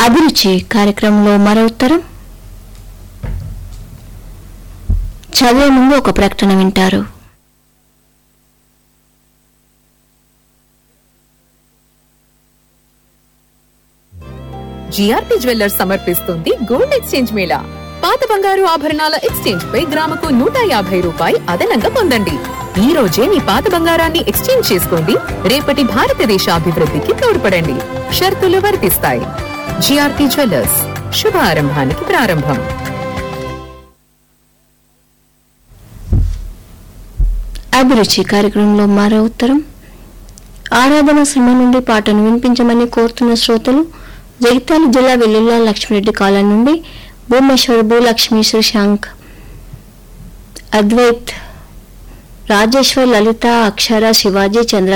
అభిరుచి కార్యక్రమంలో మరో ఉత్తరం చదివే ముందు ఒక ప్రకటన వింటారు జిఆర్పి జ్యువెల్లర్స్ సమర్పిస్తుంది గోల్డ్ ఎక్స్చేంజ్ మేళా పాత బంగారు ఆభరణాల ఎక్స్చేంజ్ పై గ్రాముకు నూట యాభై రూపాయి అదనంగా పొందండి ఈ రోజే మీ పాత బంగారాన్ని ఎక్స్చేంజ్ చేసుకోండి రేపటి భారతదేశ అభివృద్ధికి తోడ్పడండి షరతులు వర్తిస్తాయి జిఆర్పి జ్యువెల్లర్స్ శుభారంభానికి ప్రారంభం అభిరుచి కార్యక్రమంలో మరో ఉత్తరం ఆరాధన సినిమా నుండి పాటను వినిపించమని కోరుతున్న శ్రోతలు జగిత్యాల జిల్లా వెల్లుల్లా లక్ష్మిరెడ్డి కాలం నుండి భూమేశ్వర్ భూలక్ష్మి శ్రీశాంక్ అద్వైత్ రాజేశ్వర్ లలిత అక్షర శివాజీ చంద్ర